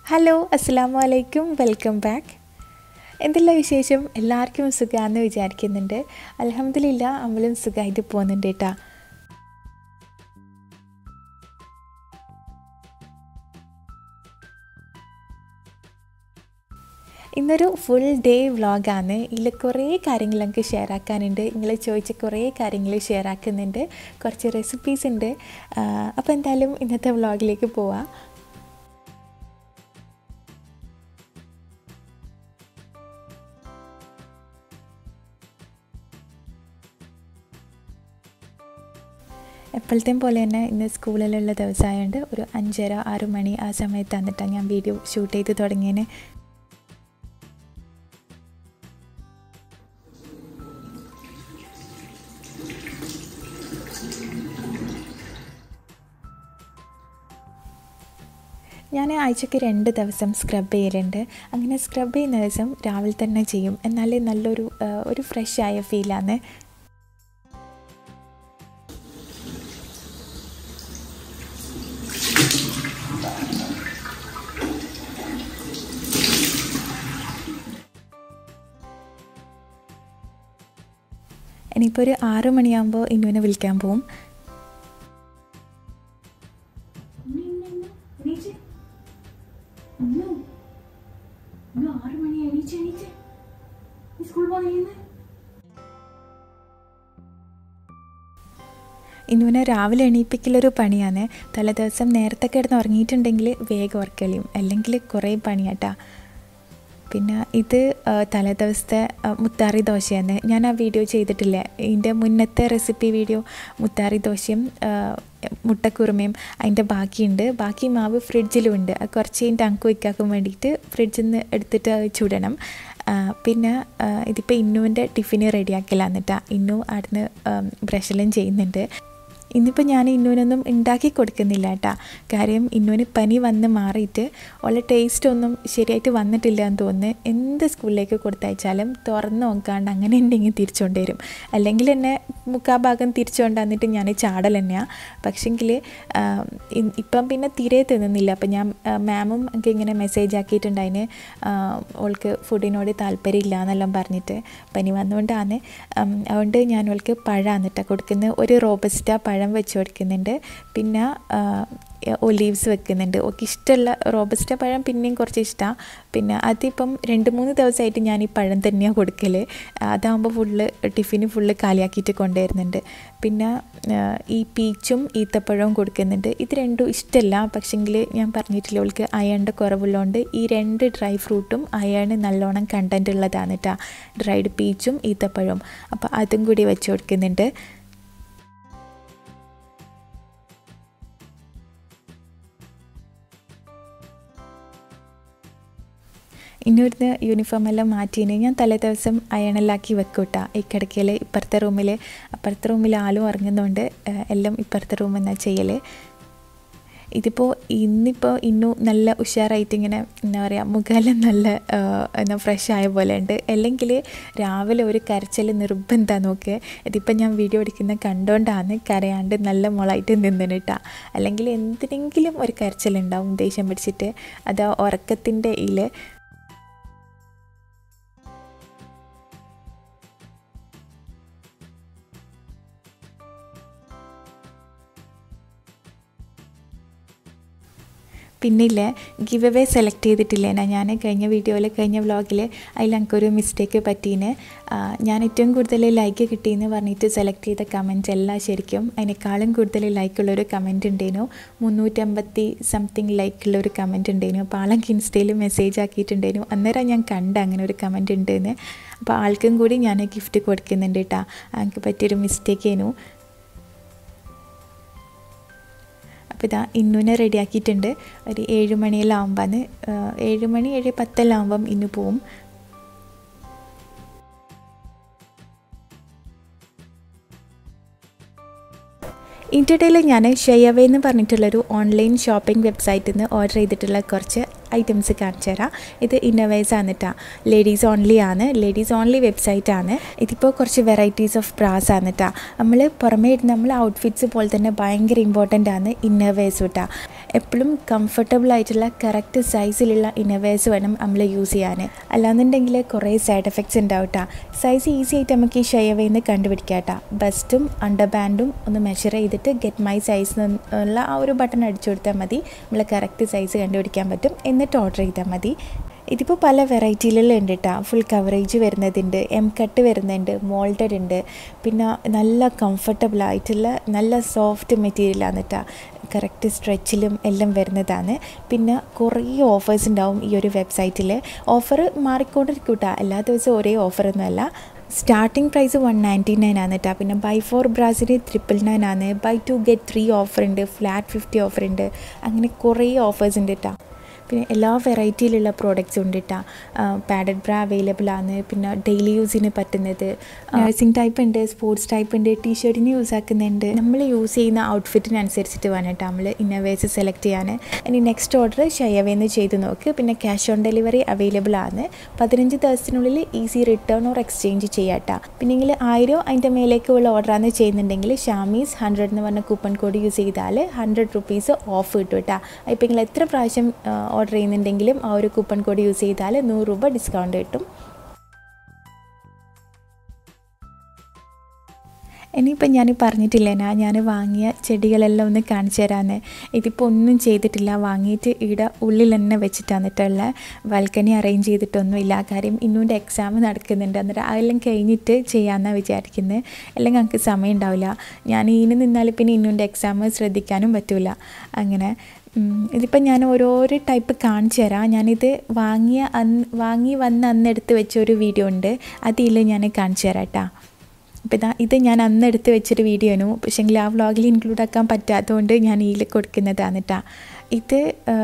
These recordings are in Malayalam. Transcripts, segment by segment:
ഹലോ അസ്സാം വലൈക്കും വെൽക്കം ബാക്ക് എന്തെല്ലാം വിശേഷം എല്ലാവർക്കും സുഖമാണെന്ന് വിചാരിക്കുന്നുണ്ട് അലഹമ്മദില്ല നമ്മളും സുഖമായിട്ട് പോകുന്നുണ്ട് കേട്ടാ ഇന്നൊരു ഫുൾ ഡേ വ്ളോഗാണ് ഇതിൽ കുറേ കാര്യങ്ങൾ നമുക്ക് ഷെയർ ആക്കാനുണ്ട് നിങ്ങൾ ചോദിച്ച കുറേ കാര്യങ്ങൾ ഷെയർ ആക്കുന്നുണ്ട് കുറച്ച് റെസിപ്പീസ് ഉണ്ട് അപ്പോൾ എന്തായാലും ഇന്നത്തെ വ്ളോഗിലേക്ക് പോവാം എപ്പോഴത്തെയും പോലെ തന്നെ ഇന്ന് സ്കൂളിലുള്ള ദിവസമായതുകൊണ്ട് ഒരു അഞ്ചര ആറ് മണി ആ സമയത്ത് വന്നിട്ടാണ് ഞാൻ വീഡിയോ ഷൂട്ട് ചെയ്ത് തുടങ്ങിയതിന് ഞാൻ ആഴ്ചയ്ക്ക് രണ്ട് ദിവസം സ്ക്രബ് ചെയ്യലുണ്ട് അങ്ങനെ സ്ക്രബ് ചെയ്യുന്ന ദിവസം രാവിലെ തന്നെ ചെയ്യും എന്നാലേ നല്ലൊരു ഒരു ഫ്രഷ് ആയ ഫീലാണ് ഇനിയിപ്പോൾ ഒരു ആറ് മണിയാകുമ്പോൾ ഇന്നുവിനെ വിളിക്കാൻ പോവും ഇന്നുവിനെ രാവിലെ എണീപ്പിക്കലൊരു പണിയാണ് തലേദിവസം നേരത്തെ കിടന്ന് ഉറങ്ങിയിട്ടുണ്ടെങ്കിൽ വേഗം ഉറക്കളിയും അല്ലെങ്കിൽ കുറേ പണിയാട്ടാ പിന്നെ ഇത് തലേദിവസത്തെ മുത്താറി ദോശയാണ് ഞാൻ ആ വീഡിയോ ചെയ്തിട്ടില്ല ഇതിൻ്റെ മുന്നത്തെ റെസിപ്പി വീഡിയോ മുത്താറി ദോശയും മുട്ടക്കുറുമയും അതിൻ്റെ ബാക്കിയുണ്ട് ബാക്കി മാവ് ഫ്രിഡ്ജിലുണ്ട് കുറച്ച് കഴിഞ്ഞിട്ട് അങ്ക് വയ്ക്കാൻ വേണ്ടിയിട്ട് ഫ്രിഡ്ജിൽ നിന്ന് എടുത്തിട്ട് ചുടണം പിന്നെ ഇതിപ്പോൾ ഇന്നുവിൻ്റെ ടിഫിന് റെഡിയാക്കലാന്നിട്ടാ ഇന്നു അവിടുന്ന് ബ്രഷെല്ലാം ചെയ്യുന്നുണ്ട് ഇന്നിപ്പോൾ ഞാൻ ഇന്നുവിനൊന്നും ഉണ്ടാക്കി കൊടുക്കുന്നില്ല കേട്ടാ കാര്യം ഇന്നുവിന് പനി വന്ന് മാറിയിട്ട് ഉള്ള ടേസ്റ്റ് ഒന്നും ശരിയായിട്ട് വന്നിട്ടില്ല എന്ന് തോന്നുന്നു എന്ത് സ്കൂളിലേക്ക് കൊടുത്തയച്ചാലും തുറന്ന് നോക്കാണ്ട് അങ്ങനെ ഉണ്ടെങ്കിൽ തിരിച്ചുകൊണ്ട് വരും അല്ലെങ്കിൽ എന്നെ മുക്കാ ഭാഗം തിരിച്ചുകൊണ്ട് വന്നിട്ട് ഞാൻ ചാടൽ തന്നെയാണ് പക്ഷെങ്കിൽ ഇപ്പം പിന്നെ തീരെ തിന്നുന്നില്ല അപ്പം ഞാൻ മാമും എനിക്ക് ഇങ്ങനെ മെസ്സേജ് ആക്കിയിട്ടുണ്ടായിന് അവൾക്ക് ഫുഡിനോട് താല്പര്യമില്ല എന്നെല്ലാം പറഞ്ഞിട്ട് പനി വന്നുകൊണ്ടാണ് അതുകൊണ്ട് ഞാൻ അവൾക്ക് പഴമാന്നിട്ടാണ് കൊടുക്കുന്നത് ഒരു റോബസ്റ്റ പഴം വെച്ച് കൊടുക്കുന്നുണ്ട് പിന്നെ ഒലീവ്സ് വെക്കുന്നുണ്ട് ഓക്കെ ഇഷ്ടമുള്ള റോബസ്റ്റ പഴം പിന്നെയും കുറച്ച് ഇഷ്ടമാണ് പിന്നെ അതിപ്പം രണ്ട് മൂന്ന് ദിവസമായിട്ട് ഞാൻ ഈ പഴം തന്നെയാണ് കൊടുക്കൽ അതാകുമ്പോൾ ഫുള്ള് ടിഫിന് ഫുള്ള് കാലിയാക്കിയിട്ട് കൊണ്ടുവരുന്നുണ്ട് പിന്നെ ഈ പീച്ചും ഈത്തപ്പഴവും കൊടുക്കുന്നുണ്ട് ഇത് രണ്ടും ഇഷ്ടമല്ല പക്ഷെങ്കിൽ ഞാൻ പറഞ്ഞിട്ടില്ല അവൾക്ക് അയണിൻ്റെ കുറവുള്ളതുകൊണ്ട് ഈ രണ്ട് ഡ്രൈ ഫ്രൂട്ടും അയണ് നല്ലോണം കണ്ടൻറ്റ് ഉള്ളതാണ് കേട്ടോ ഡ്രൈഡ് പീച്ചും ഈത്തപ്പഴവും അപ്പോൾ അതും കൂടി വെച്ച് കൊടുക്കുന്നുണ്ട് ഇന്നൊരുന്ന് യൂണിഫോം എല്ലാം മാറ്റിന് ഞാൻ തലേ ദിവസം അയണെല്ലാക്കി വെക്കൂട്ടാ ഈ കിടക്കയിൽ ഇപ്പുറത്തെ റൂമിൽ അപ്പുറത്തെ റൂമിൽ ആളും ഇറങ്ങുന്നതുകൊണ്ട് എല്ലാം ഇപ്പുറത്തെ റൂമിൽ നിന്നാണ് ചെയ്യൽ ഇതിപ്പോൾ ഇന്നിപ്പോൾ ഇന്നു നല്ല ഉഷാറായിട്ട് ഇങ്ങനെ എന്താ പറയുക മുഖമെല്ലാം നല്ല എന്താ ഫ്രഷ് ആയ പോലെ ഉണ്ട് അല്ലെങ്കിൽ രാവിലെ ഒരു കരച്ചൽ നിർബന്ധമാണ് നോക്ക് ഇതിപ്പോൾ ഞാൻ വീഡിയോ എടുക്കുന്ന കണ്ടുകൊണ്ടാണ് കരയാണ്ട് നല്ല മുളായിട്ട് നിന്നിട്ടാ അല്ലെങ്കിൽ എന്തിനെങ്കിലും ഒരു കരച്ചലുണ്ടാവും ദേഷ്യം പിടിച്ചിട്ട് അത് ഉറക്കത്തിൻ്റെ ഇതിൽ പിന്നെ ഇല്ലേ ഗിവ് അവേ സെലക്ട് ചെയ്തിട്ടില്ലേ ഞാൻ കഴിഞ്ഞ വീഡിയോയിൽ കഴിഞ്ഞ വ്ളോഗിൽ അതിൽ എനിക്കൊരു മിസ്റ്റേക്ക് പറ്റീന് ഞാൻ ഏറ്റവും കൂടുതൽ ലൈക്ക് കിട്ടിയെന്ന് പറഞ്ഞിട്ട് സെലക്ട് ചെയ്ത കമൻറ്റ് എല്ലാം ശരിക്കും അതിനേക്കാളും കൂടുതൽ ലൈക്കുള്ളൊരു കമൻറ്റ് ഉണ്ടായിരുന്നു മുന്നൂറ്റമ്പത്തി സംതിങ് ലൈക്കുള്ളൊരു കമൻറ്റ് ഉണ്ടായിരുന്നു അപ്പോൾ ആളെനിക്ക് ഇൻസ്റ്റയിൽ മെസ്സേജ് ആക്കിയിട്ടുണ്ടായിരുന്നു അന്നേരം ഞാൻ കണ്ട് അങ്ങനെ ഒരു കമൻറ്റ് ഉണ്ടെന്ന് അപ്പോൾ ആൾക്കും കൂടി ഞാൻ ഗിഫ്റ്റ് കൊടുക്കുന്നുണ്ട് കേട്ടോ എനിക്ക് പറ്റിയൊരു മിസ്റ്റേക്ക് ആയിരുന്നു അപ്പോൾ ഇതാ ഇന്നുനെ റെഡിയാക്കിയിട്ടുണ്ട് ഒരു ഏഴ് മണിയെല്ലാം ആകുമ്പോൾ ഏഴ് മണി ഏഴ് പത്തെല്ലാം ആകുമ്പം ഇന്ന് പോവും ഇതിൻ്റെ ഇടയിൽ ഞാൻ ഷെയവേ എന്ന് പറഞ്ഞിട്ടുള്ളൊരു ഓൺലൈൻ ഷോപ്പിംഗ് വെബ്സൈറ്റിൽ നിന്ന് ഓർഡർ ചെയ്തിട്ടുള്ള കുറച്ച് ഐറ്റംസ് കാണിച്ചു തരാം ഇത് ഇന്നവേഴ്സ് ആണ് കേട്ടോ ലേഡീസ് ഓൺലി ആണ് ലേഡീസ് ഓൺലി വെബ്സൈറ്റ് ആണ് ഇതിപ്പോൾ കുറച്ച് വെറൈറ്റീസ് ഓഫ് ബ്രാസ് ആണ് കേട്ടോ നമ്മൾ പുറമേ ഇടുന്ന നമ്മൾ ഔട്ട്ഫിറ്റ്സ് പോലെ തന്നെ ഭയങ്കര ഇമ്പോർട്ടൻ്റ് ആണ് ഇന്നവേഴ്സ് കേട്ടോ എപ്പോഴും കംഫർട്ടബിൾ ആയിട്ടുള്ള കറക്റ്റ് സൈസിലുള്ള ഇന്നവേഴ്സ് വേണം നമ്മൾ യൂസ് ചെയ്യാൻ അല്ലാന്നുണ്ടെങ്കിൽ കുറേ സൈഡ് എഫക്ട്സ് ഉണ്ടാവും കേട്ടോ സൈസ് ഈസി ആയിട്ട് നമുക്ക് ഈ ഷെയവേന്ന് നിന്ന് കണ്ടുപിടിക്കാം കേട്ടോ ബസ്റ്റും അണ്ടർ ബാൻഡും ഒന്ന് മെഷർ ചെയ്തിട്ട് ഗെറ്റ് മൈ സൈസ് എന്നുള്ള ആ ഒരു ബട്ടൺ അടിച്ചു കൊടുത്താൽ മതി നമ്മൾ കറക്റ്റ് സൈസ് കണ്ടുപിടിക്കാൻ പറ്റും എന്നിട്ട് ഓർഡർ ചെയ്താൽ മതി ഇതിപ്പോൾ പല വെറൈറ്റിയിലെല്ലാം ഉണ്ട് കേട്ടോ ഫുൾ കവറേജ് വരുന്നതുണ്ട് എം കട്ട് വരുന്നുണ്ട് മോൾഡഡ് ഉണ്ട് പിന്നെ നല്ല കംഫർട്ടബിൾ ആയിട്ടുള്ള നല്ല സോഫ്റ്റ് മെറ്റീരിയലാണ് കേട്ടോ കറക്റ്റ് സ്ട്രെച്ചിലും എല്ലാം വരുന്നതാണ് പിന്നെ കുറേ ഓഫേഴ്സ് ഉണ്ടാവും ഈ ഒരു വെബ്സൈറ്റിൽ ഓഫർ മാറിക്കൊണ്ടിരിക്കും കേട്ടോ എല്ലാ ദിവസവും ഒരേ ഓഫറൊന്നുമല്ല starting price one ninety nine ആണ് കേട്ടോ പിന്നെ ബൈ ഫോർ ബ്രാസിന് ട്രിപ്പിൾ നയൻ ആണ് buy two get three offer ഉണ്ട് ഫ്ലാറ്റ് ഫിഫ്റ്റി ഓഫർ ഉണ്ട് അങ്ങനെ കുറേ ഓഫേഴ്സ് ഉണ്ട് കേട്ടോ പിന്നെ എല്ലാ വെറൈറ്റിയിലുള്ള പ്രോഡക്റ്റ്സും ഉണ്ട് കേട്ടോ പാഡഡ് ബ്രാ അവൈലബിൾ ആണ് പിന്നെ ഡെയിലി യൂസിന് പറ്റുന്നത് നഴ്സിംഗ് ടൈപ്പ് ഉണ്ട് സ്പോർട്സ് ടൈപ്പ് ഉണ്ട് ടീ ഷർട്ടിന് യൂസ് ആക്കുന്നുണ്ട് നമ്മൾ യൂസ് ചെയ്യുന്ന ഔട്ട്ഫിറ്റിനനുസരിച്ചിട്ട് വേണം കേട്ടോ നമ്മൾ ഇന്നവേഴ്സ് സെലക്ട് ചെയ്യാൻ ഇനി നെക്സ്റ്റ് ഓർഡർ ഷയവേന്ന് ചെയ്ത് നോക്ക് പിന്നെ ക്യാഷ് ഓൺ ഡെലിവറി അവൈലബിൾ ആണ് പതിനഞ്ച് ദിവസത്തിനുള്ളിൽ ഈസി റിട്ടേൺ ഓർ എക്സ്ചേഞ്ച് ചെയ്യാം കേട്ടോ പിന്നെ നിങ്ങൾ ആയിരം അതിൻ്റെ മേലേക്കുള്ള ഓർഡറാണ് ചെയ്യുന്നുണ്ടെങ്കിൽ ഷാമീസ് ഹൺഡ്രഡ് എന്ന് പറഞ്ഞ കൂപ്പൺ കോഡ് യൂസ് ചെയ്താൽ ഹൺഡ്രഡ് റുപ്പീസ് ഓഫ് കിട്ടും കേട്ടോ ഇപ്പോൾ നിങ്ങൾ എത്ര പ്രാവശ്യം ഓർഡർ ചെയ്യുന്നുണ്ടെങ്കിലും ആ ഒരു കൂപ്പൺ കോഡ് യൂസ് ചെയ്താൽ നൂറ് രൂപ ഡിസ്കൗണ്ട് കിട്ടും ഇനിയിപ്പോൾ ഞാൻ പറഞ്ഞിട്ടില്ലേനാ ഞാൻ വാങ്ങിയ ചെടികളെല്ലാം ഒന്ന് കാണിച്ചു തരാമെന്ന് ഇതിപ്പോൾ ഒന്നും ചെയ്തിട്ടില്ല വാങ്ങിയിട്ട് ഇവിടെ ഉള്ളിൽ തന്നെ വെച്ചിട്ടാണ് കേട്ടുള്ള ബാൽക്കണി അറേഞ്ച് ചെയ്തിട്ടൊന്നുമില്ല കാര്യം ഇന്നുകൊണ്ട് എക്സാം നടക്കുന്നുണ്ട് അന്നേരം അതെല്ലാം കഴിഞ്ഞിട്ട് ചെയ്യാമെന്നാണ് വിചാരിക്കുന്നത് അല്ലെങ്കിൽ ഞങ്ങൾക്ക് സമയം ഉണ്ടാവില്ല ഞാൻ ഇതിന് നിന്നാൽ പിന്നെ ഇന്നുകൊണ്ട് എക്സാം ശ്രദ്ധിക്കാനും പറ്റില്ല അങ്ങനെ ഇതിപ്പോൾ ഞാൻ ഓരോരോ ടൈപ്പ് കാണിച്ചു തരാം ഞാനിത് വാങ്ങിയ അന്ന് വാങ്ങി വന്ന് അന്ന് എടുത്ത് വെച്ച ഒരു വീഡിയോ ഉണ്ട് അതിൽ ഞാൻ കാണിച്ചു തരാം കേട്ടോ അപ്പോൾ ഇതാ ഇത് ഞാൻ അന്ന് എടുത്ത് വെച്ചൊരു വീഡിയോ ആണ് പക്ഷേങ്കിൽ ആ വ്ളോഗിൽ ഇൻക്ലൂഡ് ആക്കാൻ പറ്റാത്തതുകൊണ്ട് ഞാൻ ഇതിൽ കൊടുക്കുന്നതാണ് കേട്ടോ ഇത്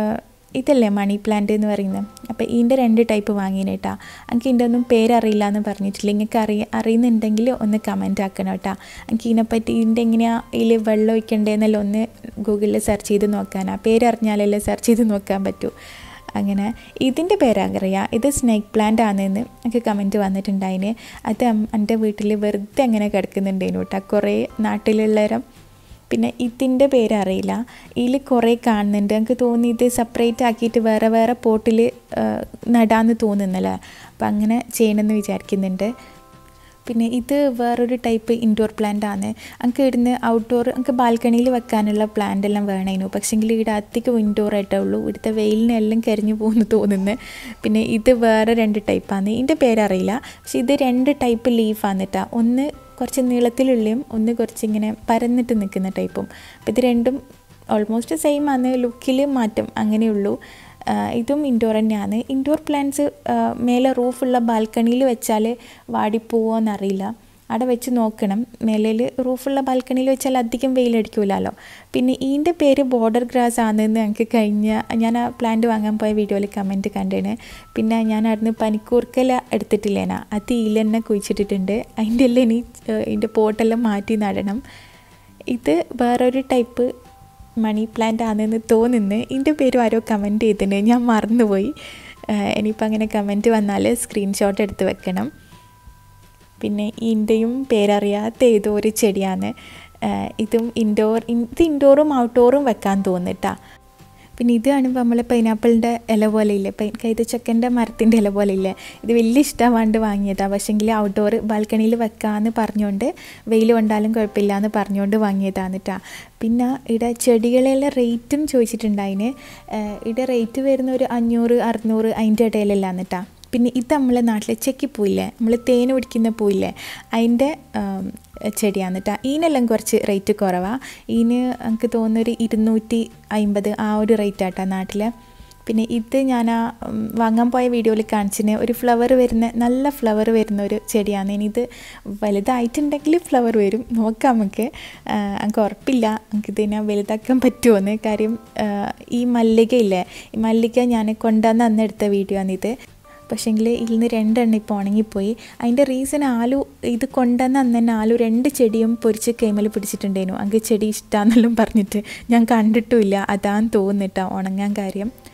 ഇതല്ലേ മണി പ്ലാന്റ് എന്ന് പറയുന്നത് അപ്പോൾ ഇതിൻ്റെ രണ്ട് ടൈപ്പ് വാങ്ങിന് കേട്ടോ എനിക്ക് ഇതിൻ്റെ ഒന്നും പേരറിയില്ല എന്ന് പറഞ്ഞിട്ടില്ല നിങ്ങൾക്ക് അറിയ അറിയുന്നുണ്ടെങ്കിൽ ഒന്ന് കമൻറ്റ് ആക്കണം കേട്ടോ എനിക്ക് ഇതിനെപ്പറ്റി ഇതിൻ്റെ എങ്ങനെയാണ് ഇതിൽ വെള്ളം ഒഴിക്കേണ്ടതെന്നെല്ലാം ഒന്ന് ഗൂഗിളിൽ സെർച്ച് ചെയ്ത് നോക്കാനാ പേരറിഞ്ഞാലല്ലേ സെർച്ച് ചെയ്ത് നോക്കാൻ പറ്റൂ അങ്ങനെ ഇതിൻ്റെ പേരറിയാം ഇത് സ്നേക്ക് പ്ലാന്റ് ആണെന്ന് എനിക്ക് കമൻറ്റ് വന്നിട്ടുണ്ടായിന് അത് എൻ്റെ വീട്ടിൽ വെറുതെ അങ്ങനെ കിടക്കുന്നുണ്ടേനു കേട്ടോ കുറേ നാട്ടിലുള്ളവരും പിന്നെ ഇതിൻ്റെ പേരറിയില്ല ഇതിൽ കുറേ കാണുന്നുണ്ട് എനിക്ക് തോന്നി ഇത് സെപ്പറേറ്റ് ആക്കിയിട്ട് വേറെ വേറെ പോട്ടിൽ നടാന്ന് തോന്നുന്നല്ലേ അപ്പം അങ്ങനെ ചെയ്യണമെന്ന് വിചാരിക്കുന്നുണ്ട് പിന്നെ ഇത് വേറൊരു ടൈപ്പ് ഇൻഡോർ പ്ലാന്റ് ആണ് എനിക്ക് ഇവിടുന്ന് ഔട്ട്ഡോർ എനിക്ക് ബാൽക്കണിയിൽ വെക്കാനുള്ള പ്ലാന്റ് എല്ലാം വേണമായിരുന്നു പക്ഷേങ്കിൽ ഇവിടെ അധികം ഇൻഡോർ ആയിട്ടേ ഉള്ളൂ ഇവിടുത്തെ വെയിലിനെല്ലാം കരിഞ്ഞു പോകുന്നു തോന്നുന്നു പിന്നെ ഇത് വേറെ രണ്ട് ടൈപ്പാണ് ഇതിൻ്റെ പേരറിയില്ല പക്ഷെ ഇത് രണ്ട് ടൈപ്പ് ലീഫാണ് കേട്ടോ ഒന്ന് കുറച്ച് നീളത്തിലുള്ളയും ഒന്ന് കുറച്ചിങ്ങനെ പരന്നിട്ട് നിൽക്കുന്ന ടൈപ്പും അപ്പോൾ ഇത് രണ്ടും ഓൾമോസ്റ്റ് സെയിം ആണ് ലുക്കിൽ മാറ്റം അങ്ങനെയുള്ളൂ ഇതും ഇൻഡോർ തന്നെയാണ് ഇൻഡോർ പ്ലാന്റ്സ് മേലെ റൂഫുള്ള ബാൽക്കണിയിൽ വെച്ചാൽ വാടിപ്പോവോ എന്നറിയില്ല അവിടെ വെച്ച് നോക്കണം മേലിൽ റൂഫുള്ള ബാൽക്കണിയിൽ വെച്ചാൽ അധികം വെയിലടിക്കില്ലല്ലോ പിന്നെ ഇതിൻ്റെ പേര് ബോർഡർ ഗ്രാസ് ആണെന്ന് ഞങ്ങൾക്ക് കഴിഞ്ഞ ഞാൻ ആ പ്ലാന്റ് വാങ്ങാൻ പോയ വീഡിയോയിൽ കമൻറ്റ് കണ്ടേന് പിന്നെ ഞാൻ അവിടുന്ന് പനിക്കൂർക്കല എടുത്തിട്ടില്ലേനാ അത് ഇതിൽ തന്നെ കുഴിച്ചിട്ടിട്ടുണ്ട് അതിൻ്റെ എല്ലാം ഇനി ഇതിൻ്റെ പോട്ടെല്ലാം മാറ്റി നടണം ഇത് വേറൊരു ടൈപ്പ് മണി പ്ലാന്റ് ആണെന്ന് തോന്നുന്നു ഇതിൻ്റെ പേരും ആരോ കമൻറ്റ് ചെയ്തിട്ടുണ്ട് ഞാൻ മറന്നുപോയി ഇനിയിപ്പോൾ അങ്ങനെ കമൻറ്റ് വന്നാൽ സ്ക്രീൻഷോട്ട് എടുത്ത് വെക്കണം പിന്നെ ഇതിൻ്റെയും പേരറിയാത്ത ഏതോ ഒരു ചെടിയാണ് ഇതും ഇൻഡോർ ഇത് ഇൻഡോറും ഔട്ട്ഡോറും വെക്കാൻ തോന്നിട്ടാ പിന്നെ ഇത് കാണുമ്പോൾ നമ്മൾ പൈനാപ്പിളിൻ്റെ ഇല പോലെ ഇല്ലേ പൈ കൈതച്ചക്കൻ്റെ മരത്തിൻ്റെ ഇല പോലെ ഇല്ലേ ഇത് വലിയ ഇഷ്ടമാണ്ട് വാങ്ങിയതാണ് പക്ഷേങ്കിൽ ഔട്ട്ഡോർ ബാൽക്കണിയിൽ വെക്കാമെന്ന് പറഞ്ഞുകൊണ്ട് വെയിൽ കൊണ്ടാലും കുഴപ്പമില്ല എന്ന് പറഞ്ഞുകൊണ്ട് വാങ്ങിയതാണ് കേട്ടോ പിന്നെ ഇവിടെ ചെടികളെല്ലാം റേറ്റും ചോദിച്ചിട്ടുണ്ടായിന് ഇവിടെ റേറ്റ് വരുന്ന ഒരു അഞ്ഞൂറ് അറുന്നൂറ് അതിൻ്റെ ഇടയിലെല്ലാം കേട്ടോ പിന്നെ ഇത് നമ്മളെ നാട്ടിലെ ചെക്കിപ്പൂയില്ലേ നമ്മൾ തേൻ പിടിക്കുന്ന പൂയില്ലേ അതിൻ്റെ ചെടിയാണ് കേട്ടോ ഇതിനെല്ലാം കുറച്ച് റേറ്റ് കുറവാണ് ഇതിന് എനിക്ക് തോന്നുന്നൊരു ഇരുന്നൂറ്റി അമ്പത് ആ ഒരു റേറ്റ് ആട്ടോ നാട്ടിൽ പിന്നെ ഇത് ഞാൻ ആ വാങ്ങാൻ പോയ വീഡിയോയിൽ കാണിച്ചിന് ഒരു ഫ്ലവർ വരുന്ന നല്ല ഫ്ലവർ വരുന്ന ഒരു ചെടിയാണ് ഇനി ഇത് വലുതായിട്ടുണ്ടെങ്കിൽ ഫ്ലവർ വരും നോക്കാം നമുക്ക് എനിക്ക് ഉറപ്പില്ല നമുക്ക് ഇതിനെ വലുതാക്കാൻ പറ്റുമോയെന്ന് കാര്യം ഈ മല്ലികയില്ലേ ഈ മല്ലിക ഞാൻ കൊണ്ടുവന്ന് അന്ന് എടുത്ത വീഡിയോ ആണിത് പക്ഷേങ്കിൽ ഇതിൽ നിന്ന് രണ്ടെണ്ണം ഇപ്പോൾ ഉണങ്ങിപ്പോയി അതിൻ്റെ റീസൺ ആലു ഇത് കൊണ്ടുവന്ന അന്ന് തന്നെ ആലു രണ്ട് ചെടിയും പൊരിച്ച് കൈമൽ പിടിച്ചിട്ടുണ്ടായിരുന്നു അങ്ങ് ചെടി ഇഷ്ടമാണെന്നെല്ലാം പറഞ്ഞിട്ട് ഞാൻ കണ്ടിട്ടുമില്ല അതാന്ന് തോന്നിട്ടാ ഉണങ്ങാൻ കാര്യം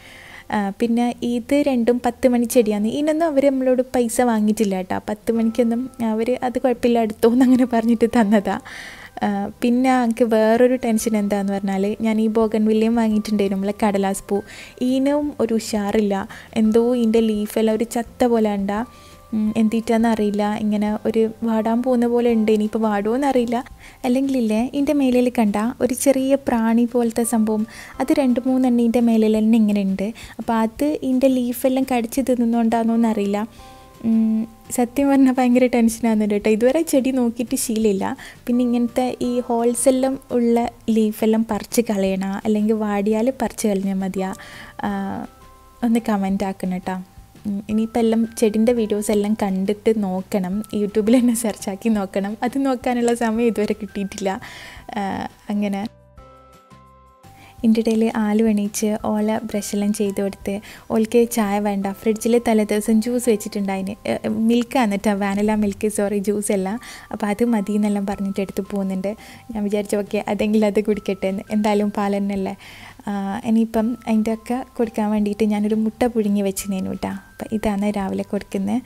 ആ, പിന്നെ ഇത് രണ്ടും പത്ത് മണി ചെടിയാണ് ഇതിനൊന്നും അവർ നമ്മളോട് പൈസ വാങ്ങിയിട്ടില്ല കേട്ടോ പത്ത് മണിക്കൊന്നും അവർ അത് കുഴപ്പമില്ല എടുത്തോന്ന് അങ്ങനെ പറഞ്ഞിട്ട് തന്നതാ ആ, പിന്നെ എനിക്ക് വേറൊരു ടെൻഷൻ എന്താന്ന് പറഞ്ഞാൽ ഞാൻ ഈ ബോഗൻ വില്യം വാങ്ങിയിട്ടുണ്ടായിരുന്നു നമ്മളെ കടലാസ് പൂ ഈനും ഒരു ഉഷാറില്ല എന്തോ ഇതിൻ്റെ ലീഫെല്ലാം ഒരു ചത്ത പോലെ ഉണ്ടാ എന്തിട്ടാന്ന് അറിയില്ല ഇങ്ങനെ ഒരു വാടാൻ പോകുന്ന പോലെ ഉണ്ട് ഇനിയിപ്പോൾ വാടുമോയെന്ന് അറിയില്ല അല്ലെങ്കിൽ ഇല്ലേ ഇതിൻ്റെ മേലിൽ കണ്ട ഒരു ചെറിയ പ്രാണി പോലത്തെ സംഭവം അത് രണ്ട് മൂന്നെണ്ണം ഇതിൻ്റെ മേലിൽ തന്നെ ഇങ്ങനെ ഉണ്ട് അപ്പോൾ അത് ഇതിൻ്റെ ലീഫെല്ലാം കടിച്ച് തിന്നുന്നോണ്ടാണോന്ന് അറിയില്ല ഉം, സത്യം പറഞ്ഞാൽ ഭയങ്കര ടെൻഷനാകുന്നുണ്ട് കേട്ടോ ഇതുവരെ ചെടി നോക്കിയിട്ട് ശീലമില്ല പിന്നെ ഇങ്ങനത്തെ ഈ ഹോൾസെല്ലാം ഉള്ള ലീഫെല്ലാം പറിച്ച് കളയണ അല്ലെങ്കിൽ വാടിയാൽ പറിച്ച് കളഞ്ഞാൽ മതിയാ ആ, ഒന്ന് കമൻ്റ് ആക്കണം കേട്ടോ ഉം, ഇനിയിപ്പോൾ എല്ലാം ചെടിൻ്റെ വീഡിയോസ് എല്ലാം കണ്ടിട്ട് നോക്കണം യൂട്യൂബിൽ തന്നെ സെർച്ച് ആക്കി നോക്കണം അത് നോക്കാനുള്ള സമയം ഇതുവരെ കിട്ടിയിട്ടില്ല ആ, അങ്ങനെ ഇതിൻ്റെ ഇടയിൽ ആലു എണീച്ച് ഓല ബ്രഷെല്ലാം ചെയ്ത് കൊടുത്ത് ഓൾക്ക് ചായ വേണ്ട ഫ്രിഡ്ജിൽ തലേദിവസം ജ്യൂസ് വെച്ചിട്ടുണ്ടായിന് മിൽക്കാണ് കേട്ടോ വാനില മിൽക്ക് സോറി ജ്യൂസ് അല്ല അപ്പോൾ അത് മതി എന്നെല്ലാം പറഞ്ഞിട്ട് എടുത്ത് പോകുന്നുണ്ട് ഞാൻ വിചാരിച്ചു ഓക്കെ അതെങ്കിലും അത് കുടിക്കട്ടെ എന്ന് എന്തായാലും പാൽ തന്നെയല്ലേ ആ, ഇനിയിപ്പം അതിൻ്റെ ഒക്കെ കൊടുക്കാൻ വേണ്ടിയിട്ട് ഞാനൊരു മുട്ട പുഴുങ്ങി വെച്ചിനേനു കേട്ടോ അപ്പം ഇതാണ് രാവിലെ കൊടുക്കുന്നത്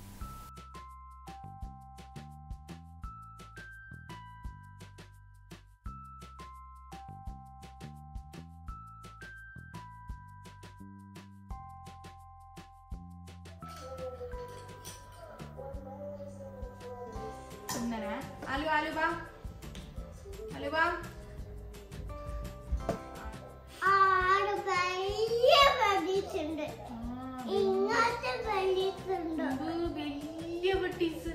ആലു ആലു ബാ ആലു ബാ ആട് വലിയ പരീക്ഷുണ്ട് ഇങ്ങനത്തെ പരീക്ഷുണ്ട് വലിയ പെട്ടീസ്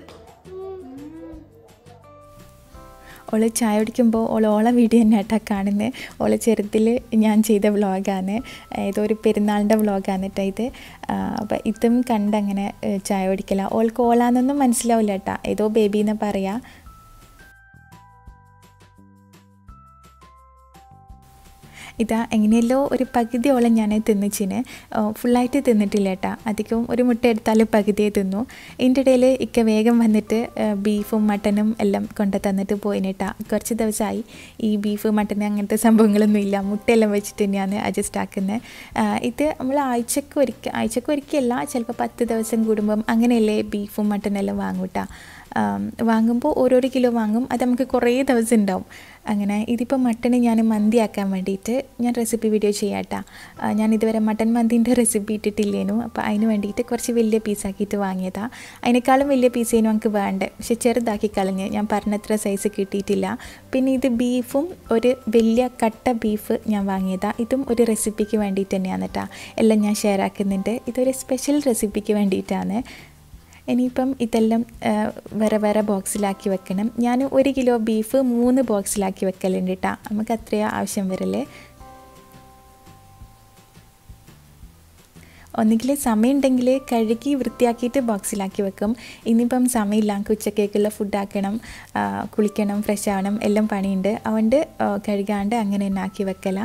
ഓള് ചായ കുടിക്കുമ്പോൾ ഓൾ ഓളെ വീഡിയോ തന്നെ കേട്ടോ കാണുന്നത് ഓളെ ചെറുതിൽ ഞാൻ ചെയ്ത വ്ളോഗാണ് ഏതോ ഒരു പെരുന്നാളിൻ്റെ വ്ളോഗാണ് കേട്ടോ ഇത് അപ്പം ഇതും കണ്ടങ്ങനെ ഏ, ചായ കുടിക്കല ഓൾക്ക് ഓളാന്നൊന്നും മനസ്സിലാവില്ല കേട്ടോ ഏതോ ബേബി എന്ന് പറയാ ഇതാ എങ്ങനെയല്ലോ ഒരു പകുതി ഓളം ഞാൻ തിന്നിച്ചിന് ഫുള്ളായിട്ട് തിന്നിട്ടില്ല കേട്ടോ അധികവും ഒരു മുട്ട എടുത്താൽ പകുതിയെ തിന്നു ഇതിൻ്റെ ഇടയിൽ ഇക്ക വേഗം വന്നിട്ട് ആ, ബീഫും മട്ടനും എല്ലാം കൊണ്ട് തന്നിട്ട് പോയിന് കേട്ടോ കുറച്ച് ദിവസമായി ഈ ബീഫ് മട്ടൻ അങ്ങനത്തെ സംഭവങ്ങളൊന്നും ഇല്ല മുട്ടയെല്ലാം വെച്ചിട്ട് തന്നെയാണ് അഡ്ജസ്റ്റ് ആക്കുന്നത് ഇത് നമ്മൾ ആഴ്ചക്ക് ഒരിക്കൽ ആഴ്ചക്ക് ഒരിക്കലല്ല ചിലപ്പോൾ പത്ത് ദിവസം കൂടുമ്പം അങ്ങനെയല്ലേ ബീഫും മട്ടനെല്ലാം വാങ്ങും കേട്ടോ വാങ്ങുമ്പോൾ ഓരോരോ കിലോ വാങ്ങും അത് നമുക്ക് കുറേ ദിവസം ഉണ്ടാവും അങ്ങനെ ഇതിപ്പോൾ മട്ടന് ഞാൻ മന്തിയാക്കാൻ വേണ്ടിയിട്ട് ഞാൻ റെസിപ്പി വീഡിയോ ചെയ്യാട്ടാ ഞാൻ ഇതുവരെ മട്ടൻ മന്തിൻ്റെ റെസിപ്പി ഇട്ടിട്ടില്ലേനു അപ്പോൾ അതിന് വേണ്ടിയിട്ട് കുറച്ച് വലിയ പീസാക്കിയിട്ട് വാങ്ങിയതാണ് അതിനേക്കാളും വലിയ പീസേനു നമുക്ക് വേണ്ടേ പക്ഷെ ചെറുതാക്കി കളഞ്ഞ് ഞാൻ പറഞ്ഞത്ര സൈസ് കിട്ടിയിട്ടില്ല പിന്നെ ഇത് ബീഫും ഒരു വലിയ കട്ട ബീഫ് ഞാൻ വാങ്ങിയതാണ് ഇതും ഒരു റെസിപ്പിക്ക് വേണ്ടിയിട്ട് തന്നെയാണ് കേട്ടോ എല്ലാം ഞാൻ ഷെയർ ആക്കുന്നുണ്ട് ഇതൊരു സ്പെഷ്യൽ റെസിപ്പിക്ക് വേണ്ടിയിട്ടാണ് ഇനിയിപ്പം ഇതെല്ലാം ആ, വേറെ വേറെ ബോക്സിലാക്കി വെക്കണം ഞാൻ ഒരു കിലോ ബീഫ് മൂന്ന് ബോക്സിലാക്കി വെക്കലുണ്ട് കേട്ടോ നമുക്ക് അത്രയോ ആവശ്യം വരല്ലേ ഒന്നുകിൽ സമയമുണ്ടെങ്കിൽ കഴുകി വൃത്തിയാക്കിയിട്ട് ബോക്സിലാക്കി വെക്കും ഇനിയിപ്പം സമയമില്ല എനിക്ക് ഉച്ചക്കേക്കുള്ള ഫുഡ് ആക്കണം ആ, കുളിക്കണം ഫ്രഷ് ആവണം എല്ലാം പണിയുണ്ട് അതുകൊണ്ട് ആ, കഴുകാണ്ട് അങ്ങനെ തന്നെ ആക്കി വെക്കല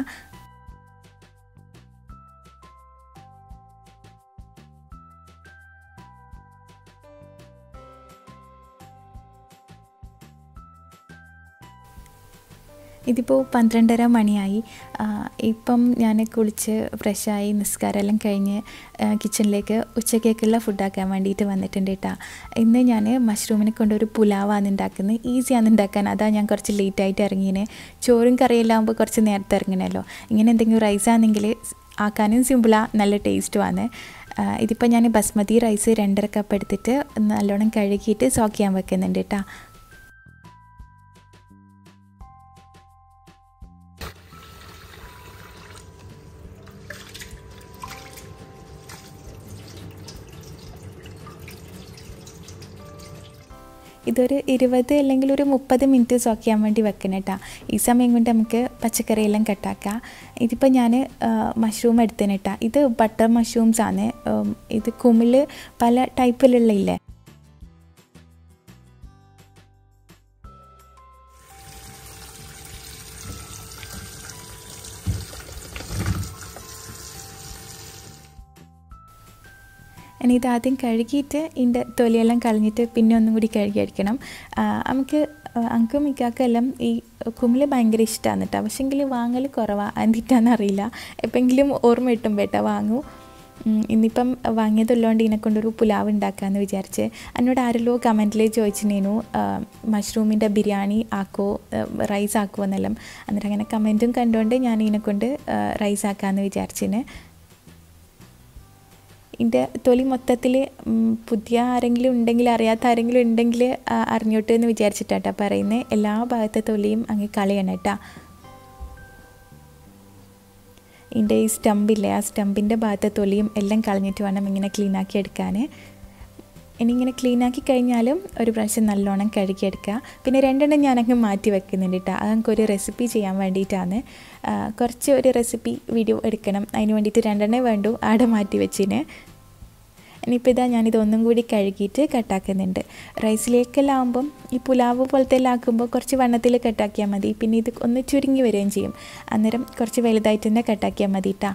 ഇതിപ്പോൾ പന്ത്രണ്ടര മണിയായി ആ, ഇപ്പം ഞാൻ കുളിച്ച് ഫ്രഷായി നിസ്കാരം എല്ലാം കഴിഞ്ഞ് ആ, കിച്ചണിലേക്ക് ഉച്ചക്കേക്കുള്ള ഫുഡാക്കാൻ വേണ്ടിയിട്ട് വന്നിട്ടുണ്ട് കേട്ടോ ഇന്ന് ഞാൻ മഷ്റൂമിനെ കൊണ്ടൊരു പുലാവാണ് ഉണ്ടാക്കുന്നത് ഈസിയാണ് ഉണ്ടാക്കാൻ അതാ ഞാൻ കുറച്ച് ലേറ്റായിട്ട് ഇറങ്ങിയത് ചോറും കറിയെല്ലാം ആകുമ്പോൾ കുറച്ച് നേരത്തെ ഇറങ്ങണമല്ലോ ഇങ്ങനെ എന്തെങ്കിലും റൈസാണെങ്കിൽ ആക്കാനും സിമ്പിളാണ് നല്ല ടേസ്റ്റുമാണ് ഇതിപ്പോൾ ഞാൻ ബസ്മതി റൈസ് രണ്ടര കപ്പ് എടുത്തിട്ട് നല്ലോണം കഴുകിയിട്ട് സോക്ക് ചെയ്യാൻ വെക്കുന്നുണ്ട് കേട്ടോ ഇതൊരു ഇരുപത് അല്ലെങ്കിൽ ഒരു മുപ്പത് മിനിറ്റ് സോക്ക് ചെയ്യാൻ വേണ്ടി വെക്കണം കേട്ടോ ഈ സമയം കൊണ്ട് നമുക്ക് പച്ചക്കറിയെല്ലാം കട്ടാക്കാം ഇതിപ്പോൾ ഞാൻ മഷ്റൂം എടുത്തതിന് കേട്ടോ ഇത് ബട്ടർ മഷ്റൂംസ് ആണ് ഉം, ഇത് കുമിള് പല ടൈപ്പിലുള്ള ഇല്ലേ ഇനി ഇത് ആദ്യം കഴുകിയിട്ട് ഇതിൻ്റെ തൊലിയെല്ലാം കളഞ്ഞിട്ട് പിന്നെ ഒന്നും കൂടി കഴുകി അടിക്കണം ആ, നമുക്ക് അങ്കും ഇക്കാക്കെല്ലാം ഈ കുമിള് ഭയങ്കര ഇഷ്ടമാണ് കേട്ടോ പക്ഷേങ്കിൽ വാങ്ങൽ കുറവാണ് എന്തിട്ടാന്ന് അറിയില്ല എപ്പോഴെങ്കിലും ഓർമ്മ കിട്ടുമ്പോൾ കേട്ടോ വാങ്ങൂ ഉം, ഇന്നിപ്പം വാങ്ങിയതുള്ളതുകൊണ്ട് ഇതിനെ കൊണ്ടൊരു പുലാവ് ഉണ്ടാക്കാമെന്ന് വിചാരിച്ച് എന്നോട് ആരെല്ലോ കമൻറ്റിൽ ചോദിച്ചിനേനു മഷ്റൂമിൻ്റെ ബിരിയാണി ആക്കോ റൈസ് ആക്കുമോ എന്നെല്ലാം അന്നേരം അങ്ങനെ കമൻറ്റും കണ്ടുകൊണ്ട് ഞാൻ ഇതിനെ കൊണ്ട് റൈസ് ആക്കാമെന്ന് വിചാരിച്ചിന് ഇതിൻ്റെ തൊലി മൊത്തത്തിൽ പുതിയ ആരെങ്കിലും ഉണ്ടെങ്കിൽ അറിയാത്ത ആരെങ്കിലും ഉണ്ടെങ്കിൽ ആ, അറിഞ്ഞോട്ടെ എന്ന് വിചാരിച്ചിട്ടാട്ടോ പറയുന്നത് എല്ലാ ഭാഗത്തെ തൊലിയും അങ്ങ് കളയണം കേട്ടോ ഇതിൻ്റെ ഈ സ്റ്റമ്പില്ലേ ആ സ്റ്റമ്പിൻ്റെ ഭാഗത്തെ തൊലിയും എല്ലാം കളഞ്ഞിട്ട് വേണം ഇങ്ങനെ ക്ലീനാക്കി എടുക്കാൻ ഇനി ഇങ്ങനെ ക്ലീനാക്കി കഴിഞ്ഞാലും ഒരു പ്രാവശ്യം നല്ലോണം കഴുകിയെടുക്കുക പിന്നെ രണ്ടെണ്ണം ഞാനങ്ങ് മാറ്റി വെക്കുന്നുണ്ട് കേട്ടോ അത് ഒരു റെസിപ്പി ചെയ്യാൻ വേണ്ടിയിട്ടാണ് ആ, കുറച്ച് ഒരു റെസിപ്പി വീഡിയോ എടുക്കണം അതിന് വേണ്ടിയിട്ട് രണ്ടെണ്ണേ വേണ്ടു ആടെ മാറ്റി വെച്ചിന് ഇനിയിപ്പോൾ ഇതാ ഞാനിത് ഒന്നും കൂടി കഴുകിയിട്ട് കട്ടാക്കുന്നുണ്ട് റൈസിലേക്കെല്ലാം ആകുമ്പം ഈ പുലാവ് പോലത്തെ എല്ലാം ആക്കുമ്പോൾ കുറച്ച് വണ്ണത്തിൽ കട്ടാക്കിയാൽ മതി പിന്നെ ഇത് ഒന്ന് ചുരുങ്ങി വരികയും ചെയ്യും അന്നേരം കുറച്ച് വലുതായിട്ട് തന്നെ കട്ടാക്കിയാൽ മതി കേട്ടോ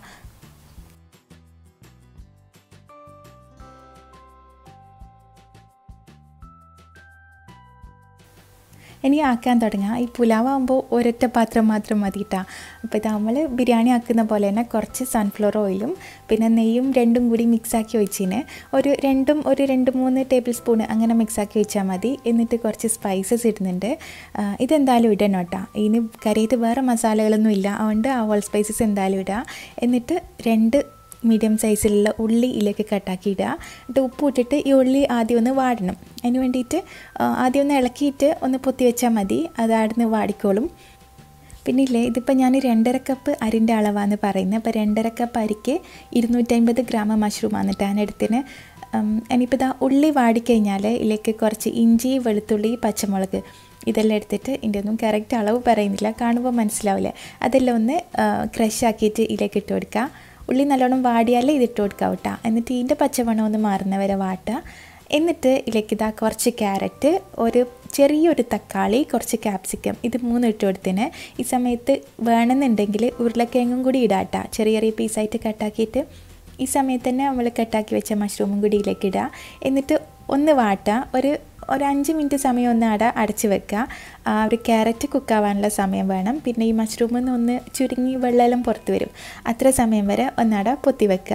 ഇനി ആക്കാൻ തുടങ്ങാം ഈ പുലാവാകുമ്പോൾ ഒരൊറ്റ പാത്രം മാത്രം മതി കേട്ടോ അപ്പോൾ ഇത് നമ്മൾ ബിരിയാണി ആക്കുന്ന പോലെ തന്നെ കുറച്ച് സൺഫ്ലവർ ഓയിലും പിന്നെ നെയ്യും രണ്ടും കൂടി മിക്സാക്കി വെച്ചിന് ഒരു രണ്ടും ഒരു രണ്ട് മൂന്ന് ടേബിൾ സ്പൂൺ അങ്ങനെ മിക്സാക്കി വെച്ചാൽ മതി എന്നിട്ട് കുറച്ച് സ്പൈസസ് ഇടുന്നുണ്ട് ആ, ഇതെന്തായാലും ഇടണം കേട്ടോ ഇതിന് കറിയത് വേറെ മസാലകളൊന്നും ഇല്ല അതുകൊണ്ട് ആ ഹോൾ സ്പൈസസ് എന്തായാലും ഇടുക എന്നിട്ട് രണ്ട് മീഡിയം സൈസിലുള്ള ഉള്ളി ഇതിലേക്ക് കട്ടാക്കി ഇടുക എന്നിട്ട് ഉപ്പ് ഇട്ടിട്ട് ഈ ഉള്ളി ആദ്യം ഒന്ന് വാടണം അതിന് വേണ്ടിയിട്ട് ആ, ആദ്യം ഒന്ന് ഇളക്കിയിട്ട് ഒന്ന് പൊത്തി വെച്ചാൽ മതി അത് ആടുന്ന് വാടിക്കോളും പിന്നെ ഇല്ലേ ഇതിപ്പോൾ ഞാൻ രണ്ടര കപ്പ് അരിൻ്റെ അളവാണ് പറയുന്നത് അപ്പോൾ രണ്ടര കപ്പ് അരിക്ക് ഇരുന്നൂറ്റമ്പത് ഗ്രാം മഷ്റൂമാണ് ഞാൻ എടുത്തിന് ഇനിയിപ്പോൾ ഇതാ ഉള്ളി വാടിക്കഴിഞ്ഞാൽ ഇതിലേക്ക് കുറച്ച് ഇഞ്ചി വെളുത്തുള്ളി പച്ചമുളക് ഇതെല്ലാം എടുത്തിട്ട് ഇതിൻ്റെ ഒന്നും കറക്റ്റ് അളവ് പറയുന്നില്ല കാണുമ്പോൾ മനസ്സിലാവില്ലേ അതെല്ലാം ഒന്ന് ക്രഷ് ആക്കിയിട്ട് ഇതിലേക്ക് ഇട്ട് കൊടുക്കുക ഉള്ളി നല്ലോണം വാടിയാലേ ഇതിട്ട് കൊടുക്കാം കേട്ടോ എന്നിട്ട് ഇതിൻ്റെ പച്ചമണം ഒന്ന് മാറുന്ന വരെ വാട്ടുക എന്നിട്ട് ഇതിലേക്ക് ഇതാ കുറച്ച് ക്യാരറ്റ് ഒരു ചെറിയൊരു തക്കാളി കുറച്ച് ക്യാപ്സിക്കം ഇത് മൂന്ന് ഇട്ട് കൊടുത്തിന് ഈ സമയത്ത് വേണമെന്നുണ്ടെങ്കിൽ ഉരുളക്കിഴങ്ങും കൂടി ഇടാട്ട ചെറിയ ചെറിയ പീസായിട്ട് കട്ടാക്കിയിട്ട് ഈ സമയത്ത് തന്നെ നമ്മൾ കട്ടാക്കി വെച്ച മഷ്റൂമും കൂടി ഇതിലേക്ക് ഇടുക എന്നിട്ട് ഒന്ന് വാട്ടുക ഒരു ഒരു അഞ്ച് മിനിറ്റ് സമയം ഒന്ന് അട അടച്ച് വെക്കുക ആ ഒരു ക്യാരറ്റ് കുക്കാവാനുള്ള സമയം വേണം പിന്നെ ഈ മഷ്റൂമിൽ നിന്ന് ഒന്ന് ചുരുങ്ങി വെള്ളമെല്ലാം പുറത്ത് വരും അത്ര സമയം വരെ ഒന്നട പൊത്തി വെക്കുക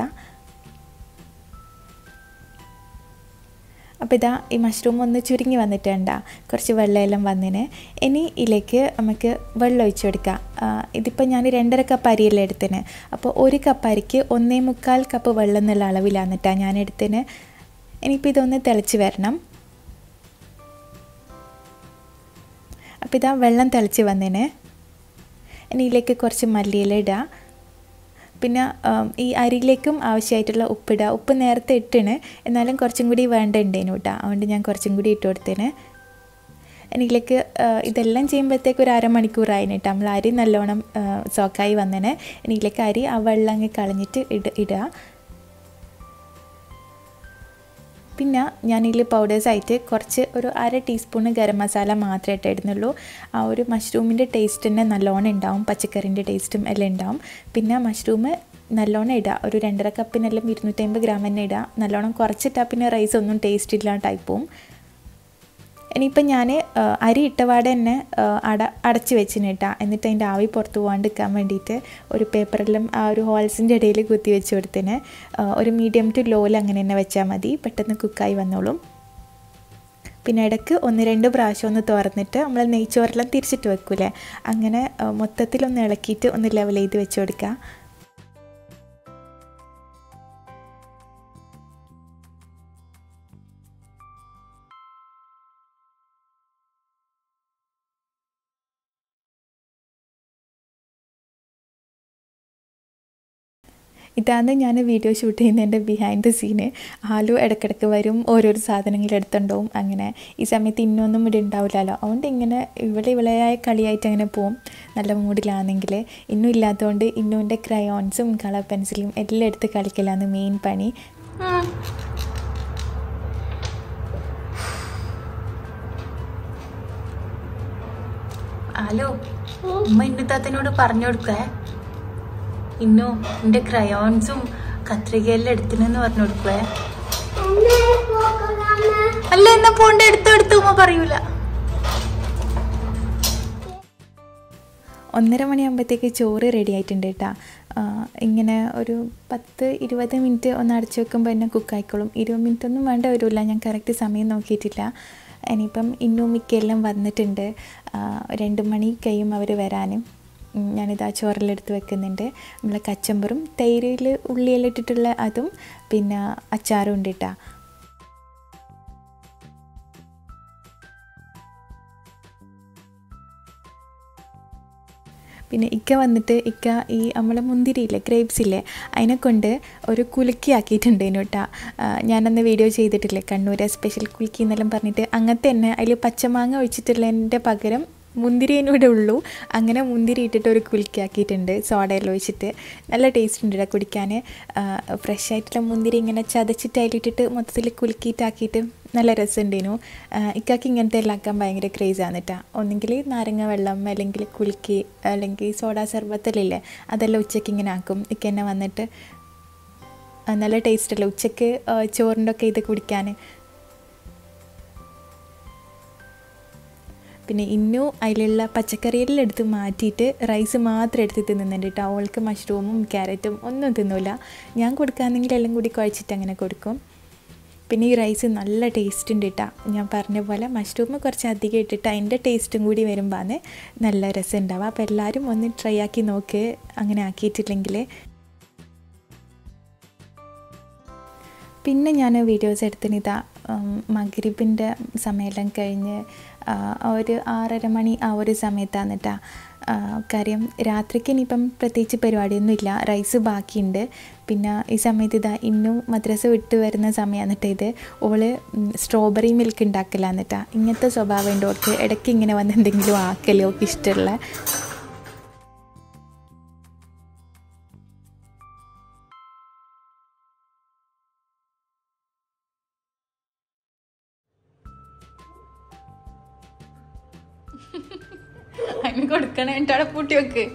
അപ്പോൾ ഇതാ ഈ മഷ്റൂം ഒന്ന് ചുരുങ്ങി വന്നിട്ടുണ്ട് കുറച്ച് വെള്ളമെല്ലാം വന്നിന് ഇനി ഇതിലേക്ക് നമുക്ക് വെള്ളം ഒഴിച്ച് കൊടുക്കാം ആ, ഇതിപ്പോൾ ഞാൻ രണ്ടര കപ്പ് അരിയല്ലേ എടുത്തിന് അപ്പോൾ ഒരു കപ്പ് അരിക്ക് ഒന്നേ മുക്കാൽ കപ്പ് വെള്ളം എന്നുള്ള അളവിലാണ് കേട്ടോ ഞാൻ എടുത്തിന് ഇനിയിപ്പോൾ ഇതൊന്ന് തിളച്ച് വരണം അപ്പോൾ ഇതാ വെള്ളം തിളച്ച് വന്നതിന് ഇനി ഇതിലേക്ക് കുറച്ച് മല്ലിയില ഇടുക പിന്നെ ആം, ഈ അരിയിലേക്കും ആവശ്യമായിട്ടുള്ള ഉപ്പിടുക ഉപ്പ് നേരത്തെ ഇട്ടിന് എന്നാലും കുറച്ചും കൂടി വേണ്ടണ്ടേനു കേട്ടോ അതുകൊണ്ട് ഞാൻ കുറച്ചും കൂടി ഇട്ട് കൊടുത്തേന് എനിക്കിലേക്ക് ഇതെല്ലാം ചെയ്യുമ്പോഴത്തേക്ക് ഒരു അരമണിക്കൂറായിന് കേട്ടോ നമ്മൾ അരി നല്ലോണം ആ, സോക്കായി വന്നേനെ എനിക്കിലേക്ക് അരി ആ വെള്ളം അങ്ങ് കളഞ്ഞിട്ട് ഇട ഇടുക പിന്നെ ഞാൻ ഇതിൽ പൗഡേഴ്സായിട്ട് കുറച്ച് ഒരു അര ടീസ്പൂണ് ഗരം മസാല മാത്രമേ ഇട്ടിടുന്നുള്ളൂ ആ ഒരു മഷ്റൂമിൻ്റെ ടേസ്റ്റ് തന്നെ നല്ലോണം ഉണ്ടാവും പച്ചക്കറിൻ്റെ ടേസ്റ്റും എല്ലാം ഉണ്ടാവും പിന്നെ മഷ്റൂം നല്ലോണം ഇടുക ഒരു രണ്ടര കപ്പിനെല്ലാം ഇരുന്നൂറ്റമ്പത് ഗ്രാം തന്നെ ഇടുക നല്ലോണം കുറച്ചിട്ടാൽ പിന്നെ റൈസ് ഒന്നും ടേസ്റ്റ് ഇല്ലാണ്ടായി പോവും ഇനിയിപ്പം ഞാൻ അരി ഇട്ടപാടെ തന്നെ ആ, അട അടച്ച് വെച്ചിന് കേട്ടാ എന്നിട്ട് അതിൻ്റെ ആവി പുറത്ത് പോകാണ്ടിരിക്കാൻ വേണ്ടിയിട്ട് ഒരു പേപ്പറെല്ലാം ആ ഒരു ഹോൾസിൻ്റെ ഇടയിൽ കുത്തി വെച്ച് കൊടുത്തിന് ആ, ഒരു മീഡിയം ടു ലോയിൽ അങ്ങനെ തന്നെ വെച്ചാൽ മതി പെട്ടെന്ന് കുക്കായി വന്നോളും പിന്നെ ഇടയ്ക്ക് ഒന്ന് രണ്ട് പ്രാവശ്യം ഒന്ന് തുറന്നിട്ട് നമ്മൾ നെയ്ച്ചോറെല്ലാം തിരിച്ചിട്ട് വെക്കൂലേ അങ്ങനെ ആ, മൊത്തത്തിലൊന്ന് ഇളക്കിയിട്ട് ഒന്ന് ലെവൽ ചെയ്ത് വെച്ച് കൊടുക്കുക ഇതാണ് ഞാൻ വീഡിയോ ഷൂട്ട് ചെയ്യുന്നതിൻ്റെ ബിഹൈൻഡ് ദ സീന് ആലു ഇടയ്ക്കിടയ്ക്ക് വരും ഓരോരോ സാധനങ്ങൾ എടുത്തുണ്ടാവും അങ്ങനെ ഈ സമയത്ത് ഇന്നൊന്നും ഇവിടെ ഉണ്ടാവില്ലല്ലോ അതുകൊണ്ട് ഇങ്ങനെ ഇവിടെ ഇവളെയായ കളിയായിട്ട് അങ്ങനെ പോവും നല്ല മൂഡിലാണെങ്കിൽ ഇന്നും ഇല്ലാത്തതുകൊണ്ട് ഇന്നുവിൻ്റെ ക്രയോൺസും കളർ പെൻസിലും എല്ലാം എടുത്ത് കളിക്കലാണ് മെയിൻ പണി ഹലോ ഉമ്മ ഇന്നത്തത്തിനോട് പറഞ്ഞു കൊടുക്കേ ഇന്നു എന്റെ ക്രയോൺസും കത്രികയെല്ലാം എടുത്തിനെന്ന് പറഞ്ഞു കൊടുക്കുവേ പോകാമോ അല്ല എന്നാ പോണ്ട എടുത്തു എടുത്തു ഉമ്മ പറയൂല ഒന്നര മണിയാകുമ്പോഴത്തേക്ക് ചോറ് റെഡി ആയിട്ടുണ്ട് കേട്ടോ ഇങ്ങനെ ഒരു പത്ത് ഇരുപത് മിനിറ്റ് ഒന്ന് അടച്ചു വെക്കുമ്പോൾ എന്നെ കുക്കായിക്കോളും ഇരുപത് മിനിറ്റ് ഒന്നും വേണ്ട വരില്ല ഞാൻ കറക്റ്റ് സമയം നോക്കിയിട്ടില്ല ഇനിയിപ്പം ഇന്നും മിക്കെല്ലാം വന്നിട്ടുണ്ട് ആ, രണ്ട് മണി കഴിയും അവർ വരാനും ഉം, ഞാനിതാ ചോറിലെടുത്ത് വെക്കുന്നുണ്ട് നമ്മളെ കച്ചമ്പറും തൈരിൽ ഉള്ളിയെല്ലാം ഇട്ടിട്ടുള്ള അതും പിന്നെ അച്ചാറും ഉണ്ട് കേട്ടോ പിന്നെ ഇക്ക വന്നിട്ട് ഇക്ക ഈ നമ്മളെ മുന്തിരിയില്ലേ ഗ്രേപ്സ് ഇല്ലേ അതിനെ കൊണ്ട് ഒരു കുലുക്കി ആക്കിയിട്ടുണ്ട് കേട്ടോ ഞാനന്ന് വീഡിയോ ചെയ്തിട്ടില്ലേ കണ്ണൂരെ സ്പെഷ്യൽ കുലുക്കി എന്നെല്ലാം പറഞ്ഞിട്ട് അങ്ങനത്തെ തന്നെ അതിൽ പച്ചമാങ്ങ ഒഴിച്ചിട്ടുള്ളതിൻ്റെ പകരം മുന്തിരിയിനൂടെ ഉള്ളൂ അങ്ങനെ മുന്തിരി ഇട്ടിട്ട് ഒരു കുലുക്കി ആക്കിയിട്ടുണ്ട് സോഡയെല്ലാം ഒഴിച്ചിട്ട് നല്ല ടേസ്റ്റ് ഉണ്ട് കേട്ടോ കുടിക്കാൻ ഫ്രഷ് ആയിട്ടുള്ള മുന്തിരി ഇങ്ങനെ ചതച്ചിട്ട് അതിലിട്ടിട്ട് മൊത്തത്തിൽ കുലുക്കിയിട്ടാക്കിയിട്ട് നല്ല രസമുണ്ടേനു ഇക്കാക്ക് ഇങ്ങനത്തെ എല്ലാം ആക്കാൻ ഭയങ്കര ക്രേസാണ് കേട്ടോ ഒന്നെങ്കിൽ നാരങ്ങ വെള്ളം അല്ലെങ്കിൽ കുലുക്കി അല്ലെങ്കിൽ സോഡ സർബത്തലില്ലേ അതെല്ലാം ഉച്ചയ്ക്ക് ഇങ്ങനെ ആക്കും ഇക്ക തന്നെ വന്നിട്ട് ആ, നല്ല ടേസ്റ്റല്ലേ ഉച്ചയ്ക്ക് ആ, ചോറിൻ്റെ ഒക്കെ ഇത് കുടിക്കാൻ പിന്നെ ഇന്നു അതിലുള്ള പച്ചക്കറിയെല്ലാം എടുത്ത് മാറ്റിയിട്ട് റൈസ് മാത്രം എടുത്ത് തിന്നുന്നുണ്ട് കേട്ടോ അവൾക്ക് മഷ്റൂമും ക്യാരറ്റും ഒന്നും തിന്നൂല ഞാൻ കൊടുക്കാമെന്നെങ്കിൽ എല്ലാം കൂടി കുഴച്ചിട്ട് അങ്ങനെ കൊടുക്കും പിന്നെ ഈ റൈസ് നല്ല ടേസ്റ്റ് ഉണ്ട് കേട്ടോ ഞാൻ പറഞ്ഞ പോലെ മഷ്റൂം കുറച്ച് അധികം ഇട്ടിട്ട് അതിൻ്റെ ടേസ്റ്റും കൂടി വരുമ്പോൾ നല്ല രസം ഉണ്ടാവുക അപ്പോൾ എല്ലാവരും ഒന്ന് ട്രൈ ആക്കി നോക്ക് അങ്ങനെ ആക്കിയിട്ടില്ലെങ്കിൽ പിന്നെ ഞാൻ വീഡിയോസ് എടുത്തിന് ഇതാ മഗ്രിബിൻ്റെ സമയമെല്ലാം കഴിഞ്ഞ് ആ, ഒരു ആറര മണി ആ ഒരു സമയത്താണ് കേട്ടോ കാര്യം രാത്രിക്ക് ഇനിയിപ്പം പ്രത്യേകിച്ച് പരിപാടിയൊന്നുമില്ല റൈസ് ബാക്കിയുണ്ട് പിന്നെ ഈ സമയത്ത് ഇതാ ഇന്നും മദ്രസ വിട്ട് വരുന്ന സമയമാണ് കേട്ടോ ഇത് ഓള് സ്ട്രോബെറി മിൽക്ക് ഉണ്ടാക്കലാന്ന് കേട്ടോ ഇങ്ങനത്തെ സ്വഭാവം ഉണ്ട് ഓൾക്ക് ഇടയ്ക്ക് ഇങ്ങനെ വന്ന് എന്തെങ്കിലും ആക്കല് ഓൾക്ക് ഇഷ്ടമുള്ള അതിന് കൊടുക്കണ എന്നിട്ട് പൂട്ടി വെക്ക്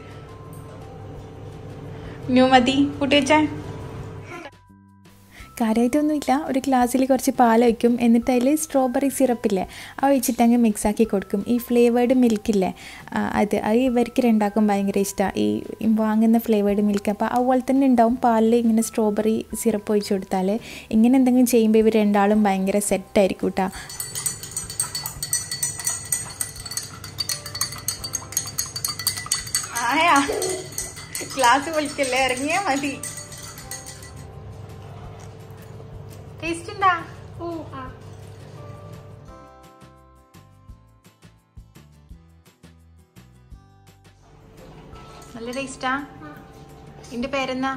ന്യൂ മതി പൂട്ടി വെച്ചാ കാര്യമായിട്ടൊന്നുമില്ല ഒരു ഗ്ലാസ്സിൽ കുറച്ച് പാൽ വയ്ക്കും എന്നിട്ട് അതിൽ സ്ട്രോബെറി സിറപ്പില്ലേ അത് ഒഴിച്ചിട്ട് അങ്ങ് മിക്സ് ആക്കി കൊടുക്കും ഈ ഫ്ലേവേർഡ് മിൽക്കില്ലേ ആ, അത് അത് ഇവർക്ക് രണ്ടാക്കും ഭയങ്കര ഇഷ്ടമാണ് ഈ വാങ്ങുന്ന ഫ്ലേവേർഡ് മിൽക്ക് അപ്പോൾ അതുപോലെ തന്നെ ഉണ്ടാവും പാലിൽ ഇങ്ങനെ സ്ട്രോബെറി സിറപ്പ് ഒഴിച്ച് കൊടുത്താൽ ഇങ്ങനെ എന്തെങ്കിലും ചെയ്യുമ്പോൾ ഇവർ രണ്ടാളും ഭയങ്കര സെറ്റായിരിക്കും കേട്ടോ ആയാ ക്ലാസ് വിളിക്കല്ലേ ഇറങ്ങിയാ മതി ടേസ്റ്റ് ഉണ്ടാ നല്ല ടേസ്റ്റാ നിന്റെ പേരെന്നാ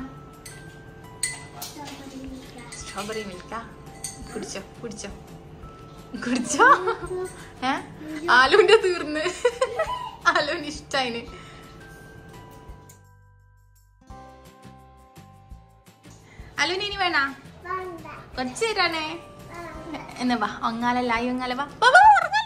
സ്ട്രോബെറി മിൽക്കാ കുടിച്ചോ കുടിച്ചോ കുടിച്ചോ ഏ ആലുവിന്റെ തീർന്ന് ആലുവിന് ഇഷ്ടായിന് ആലുവിന് ഇനി വേണ വേണ്ട കുറച്ച് തരാനേ എന്നാ വാ ഒങ്ങാലല്ല ഈ ഒങ്ങാല വാ വാ, വാ, ഉറങ്ങാലോ.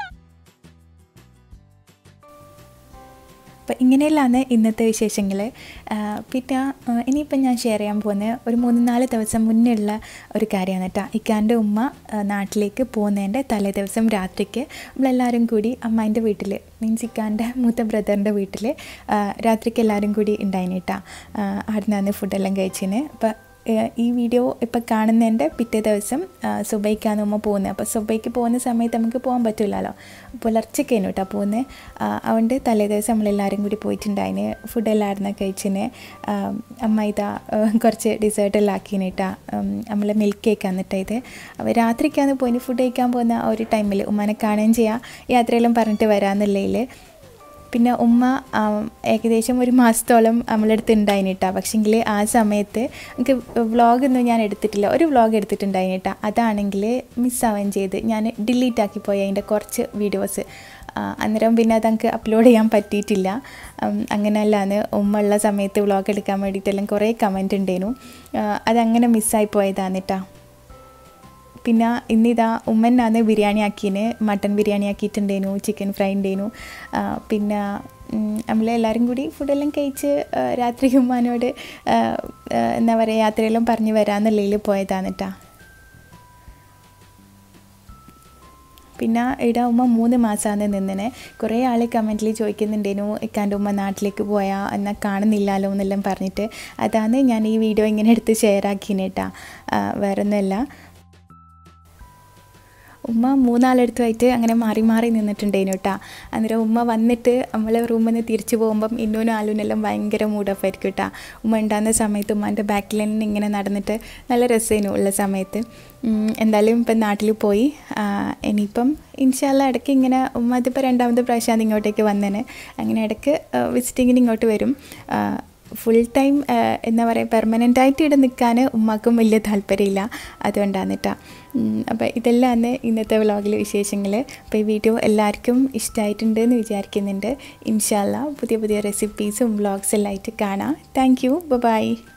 അപ്പോൾ ഇങ്ങനെയെല്ലാമാണ് ഇന്നത്തെ വിശേഷങ്ങൾ പിന്നെ ആ, ഇനിയിപ്പം ഞാൻ ഷെയർ ചെയ്യാൻ പോകുന്ന ഒരു മൂന്ന് നാല് ദിവസം മുന്നേ ഉള്ള ഒരു കാര്യമാണ് കേട്ടോ ഇക്കാൻ്റെ ഉമ്മ ആ, നാട്ടിലേക്ക് പോകുന്നതിൻ്റെ തലേ ദിവസം രാത്രിക്ക് നമ്മളെല്ലാവരും കൂടി അമ്മായിൻ്റെ വീട്ടിൽ മീൻസ് ഇക്കാൻ്റെ മൂത്ത ബ്രദറിൻ്റെ വീട്ടിൽ രാത്രിക്ക് എല്ലാവരും കൂടി ഉണ്ടായിന് കേട്ടോ അവിടെ നിന്ന് ഫുഡെല്ലാം കഴിച്ചിന് അപ്പോൾ ഏഹ് ഈ വീഡിയോ ഇപ്പം കാണുന്നതിൻ്റെ പിറ്റേ ദിവസം സുബൈക്കാണ് ഉമ്മ പോകുന്നത് അപ്പോൾ സുബൈക്ക് പോകുന്ന സമയത്ത് നമുക്ക് പോകാൻ പറ്റില്ലല്ലോ പുലർച്ചയ്ക്കേനു കേട്ടോ പോകുന്നത് അതുകൊണ്ട് തലേ ദിവസം നമ്മളെല്ലാവരും കൂടി പോയിട്ടുണ്ടായിന് ഫുഡെല്ലാം ആയിരുന്നു കഴിച്ചിന് ആം, അമ്മ ഇതാ ഏഹ് കുറച്ച് ഡിസേർട്ടെല്ലാം ആക്കിന് കേട്ടോ നമ്മളെ മിൽക്ക് കേക്ക് എന്നിട്ട് ഇത് അപ്പോൾ രാത്രിക്കാണ് പോയിന് ഫുഡ് കഴിക്കാൻ പോകുന്ന ആ ഒരു ടൈമിൽ ഉമ്മനെ കാണുകയും ചെയ്യാം യാത്രയെല്ലാം പറഞ്ഞിട്ട് വരാമെന്നുള്ളതിൽ പിന്നെ ഉമ്മ ആം, ഏകദേശം ഒരു മാസത്തോളം നമ്മളടുത്ത് ഉണ്ടായിന് കേട്ടോ പക്ഷെങ്കിൽ ആ സമയത്ത് എനിക്ക് വ്ളോഗൊന്നും ഞാൻ എടുത്തിട്ടില്ല ഒരു വ്ളോഗ് എടുത്തിട്ടുണ്ടായിന് കേട്ടോ അതാണെങ്കിൽ മിസ്സാവുകയും ചെയ്ത് ഞാൻ ഡിലീറ്റ് ആക്കി പോയി അതിൻ്റെ കുറച്ച് വീഡിയോസ് അന്നേരം പിന്നെ അത് എനിക്ക് അപ്ലോഡ് ചെയ്യാൻ പറ്റിയിട്ടില്ല ഉം, അങ്ങനെയല്ലാന്ന് ഉമ്മ ഉള്ള സമയത്ത് വ്ളോഗ് എടുക്കാൻ വേണ്ടിയിട്ടെല്ലാം കുറേ കമൻറ്റ് ഉണ്ടായിരുന്നു അതങ്ങനെ മിസ്സായി പോയതാണ് കേട്ടോ പിന്നെ ഇന്നിതാ ഉമ്മനാണ് ബിരിയാണി ആക്കിന് മട്ടൻ ബിരിയാണി ആക്കിയിട്ടുണ്ടേനു ചിക്കൻ ഫ്രൈ ഉണ്ടേനു ആ, പിന്നെ ഉം, നമ്മളെല്ലാവരും കൂടി ഫുഡെല്ലാം കഴിച്ച് ആ, രാത്രി ഉമ്മാനോട് ആ, ആ, എന്താ പറയുക യാത്രയെല്ലാം പറഞ്ഞ് വരാമെന്നുള്ളതിൽ പോയതാണ് കേട്ടോ പിന്നെ ഇവിടെ ഉമ്മ മൂന്ന് മാസമാണ് നിന്നിന് കുറേ ആൾ കമൻറ്റിൽ ചോദിക്കുന്നുണ്ടേനു ഇക്കാൻ്റെ ഉമ്മ നാട്ടിലേക്ക് പോയാൽ എന്നാൽ കാണുന്നില്ലല്ലോ എന്നെല്ലാം പറഞ്ഞിട്ട് അതാണ് ഞാൻ ഈ വീഡിയോ ഇങ്ങനെ എടുത്ത് ഷെയർ ആക്കിനേട്ടാ വേറെ ഒന്നുമല്ല ഉമ്മ മൂന്നാളടുത്തുമായിട്ട് അങ്ങനെ മാറി മാറി നിന്നിട്ടുണ്ടേനു കേട്ടോ അന്നേരം ഉമ്മ വന്നിട്ട് നമ്മൾ റൂമിൽ നിന്ന് തിരിച്ചു പോകുമ്പം ഇന്നൂനും ആലൂനെല്ലാം ഭയങ്കര മൂഡ് ഓഫ് ആയിരിക്കും കേട്ടോ ഉമ്മ ഉണ്ടാകുന്ന സമയത്ത് ഉമ്മാൻ്റെ ബാക്കിൽ തന്നെ ഇങ്ങനെ നടന്നിട്ട് നല്ല രസമായിരുന്നു ഉള്ള സമയത്ത് ഉം, എന്തായാലും ഇപ്പം നാട്ടിൽ പോയി ആ, ഇനിയിപ്പം ഇൻഷാല്ല ഇടയ്ക്ക് ഇങ്ങനെ ഉമ്മ അതിപ്പോൾ രണ്ടാമത്തെ പ്രാവശ്യമാണ് ഇങ്ങോട്ടേക്ക് വന്നേന് അങ്ങനെ ഇടയ്ക്ക് വിസിറ്റിങ്ങിന് ഇങ്ങോട്ട് വരും ആ, ഫുൾ ടൈം എന്താ പറയുക പെർമനൻ്റ് ആയിട്ട് ഇവിടെ നിൽക്കാൻ ഉമ്മാക്കും വലിയ താല്പര്യമില്ല അതുകൊണ്ടാണ് കേട്ടോ അപ്പോൾ ഇതെല്ലാമാണ് ഇന്നത്തെ വ്ളോഗിൽ വിശേഷങ്ങൾ അപ്പോൾ ഈ വീഡിയോ എല്ലാവർക്കും ഇഷ്ടമായിട്ടുണ്ട് എന്ന് വിചാരിക്കുന്നുണ്ട് ഇൻഷാല്ല പുതിയ പുതിയ റെസിപ്പീസും വ്ളോഗ്സ് എല്ലാം ആയിട്ട് കാണാം താങ്ക് യു ബൈ